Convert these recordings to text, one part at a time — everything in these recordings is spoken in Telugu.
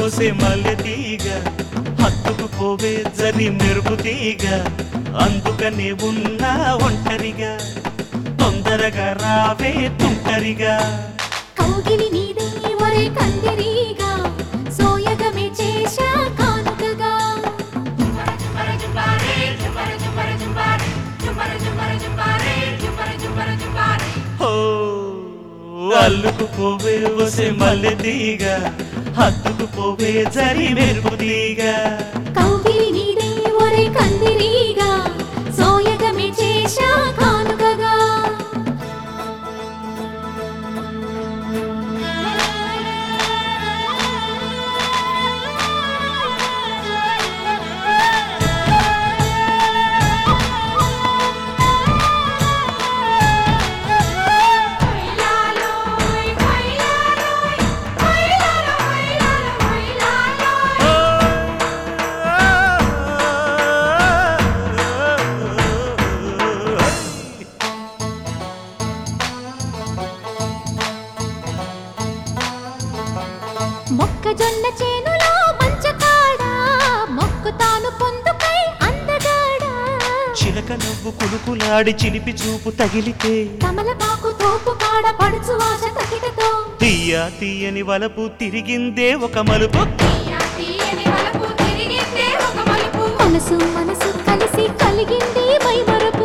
ఓసే మల్లె తీగ హత్తుకు పోవే జరి మెరుపు తీగ అందుకనే ఉన్నా ఒంటరిగా తొందరగా రావే తుంటరిగా కౌగిలి నీదే ఒరే కందిరీగా సోయగమే చేశా కానుకగా ఓ అల్లుకు పోవే ఓసే మల్లె తీగ హత్తుకు పోవే జరి మెరుపు తీగ కౌగిలి నీదే ఒరే కందిరీగా సోయగమే చేశా కానుకగా మొక్కజొన్న చేనులో మంచకాడ మొక్కు తాను పొందుకై అందగాడా చిలక నవ్వు కులుకులాడి చిలిపి చూపు తగిలితే కమలపాకు తోపు కాడ పడుచు వాస తకిటతో తీయ తీయని వలపు తిరిగిందే ఒక మలుపు మనసు మనసు కలిసి కలిగింది మై మరపు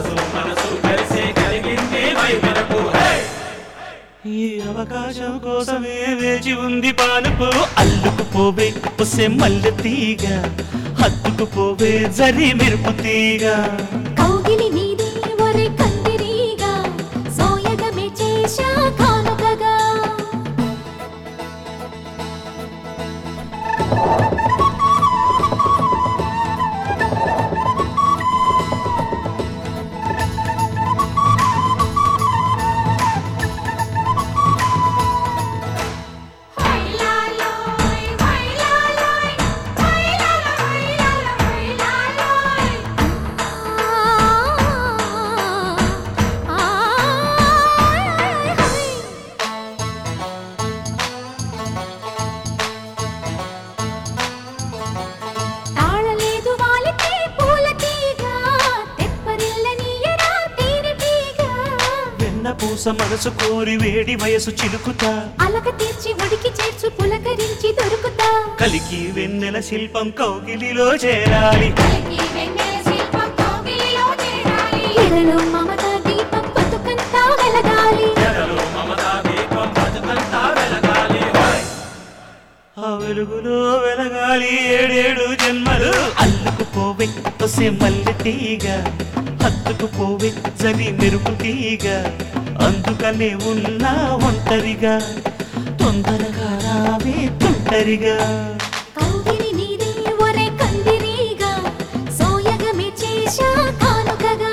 ఈ అవకాశం కోసమే వేచి ఉంది పానుపు అల్లుకు పోవే పొసే మల్లె తీగ హత్తుకు పోవే జరి మెరుపు తీగ కౌగిలి నీదే ఒరే కందిరీగా సోయగమే చేశా కానుకగా తాళలేదు వాలితే పూల తీగ తెప్పరిల్లనీయరా తీరి తీగ వెన్న పూస మనసు కోరి వేడి వయసు చిలుకుతా అలక తీర్చి ఒడికి చేర్చు పులకరించి దొరుకుతా కలికి వెన్నెల శిల్పం కౌగిలిలో చేరాలి ఎడలో మమత దీపం బతుకంతా వెలగాలి ఆ వెలుగులో వెలగాలి ఏడేడు జన్మలు అల్లుకు పోవే పొసే మల్లె తీగ హత్తుకు పోవే జరి మెరుపు తీగ అందుకనే ఉన్నా ఒంటరిగా తొందరగా రావే తుంటరిగా కౌగిలి నీదే ఒరే కందిరీగా సోయగమే చేశా కానుకగా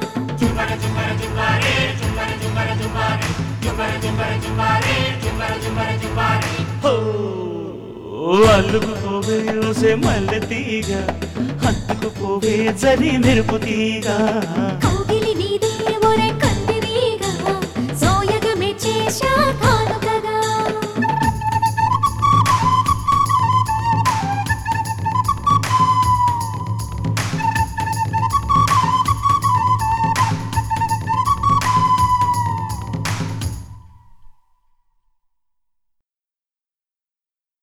ఓ అల్లుకు పోవే ఓసే మల్లె తీగ హత్తుకు పోవే జరి మెరుపు తీగ కౌగిలి